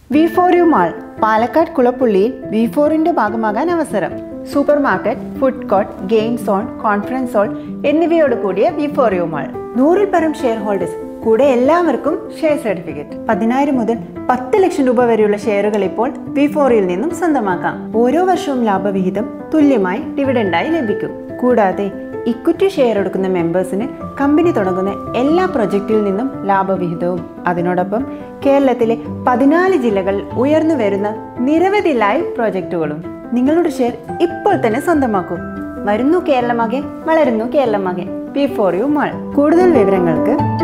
V for you mall Palakkad കുളപ്പുള്ളിയിൽ V ഫോറിന്റെ ഭാഗമാകാൻ അവസരം super market food court game zone conference hall എന്നിവയോട് കൂടിയ വി ഫോർ യു മാൾ നൂറിൽ പരം ഷെയർ ഹോൾഡേഴ്സ് കൂടെ എല്ലാവർക്കും ഷെയർ സർട്ടിഫിക്കറ്റ് പതിനായിരം മുതൽ പത്ത് ലക്ഷം രൂപ വരെയുള്ള ഷെയറുകൾ ഇപ്പോൾ വി ഫോറിൽ നിന്നും സ്വന്തമാക്കാം ഓരോ വർഷവും ലാഭവിഹിതം തുല്യമായി ഡിവിഡൻഡായി ലഭിക്കും കൂടാതെ ഇക്വിറ്റി ഷെയർ എടുക്കുന്ന മെമ്പേഴ്സിന് കമ്പനി തുടങ്ങുന്ന എല്ലാ പ്രൊജക്റ്റിൽ നിന്നും ലാഭവിഹിതവും അതിനോടൊപ്പം കേരളത്തിലെ പതിനാല് ജില്ലകളിൽ ഉയർന്നു വരുന്ന നിരവധി ലൈവ് പ്രോജക്റ്റുകളും നിങ്ങളുടെ ഷെയർ ഇപ്പോൾ തന്നെ സ്വന്തമാക്കൂ വരുന്നു കേരളമാകെ വളരുന്നു കേരളമാകെ പി ഫോർ യു മാൾ കൂടുതൽ വിവരങ്ങൾക്ക്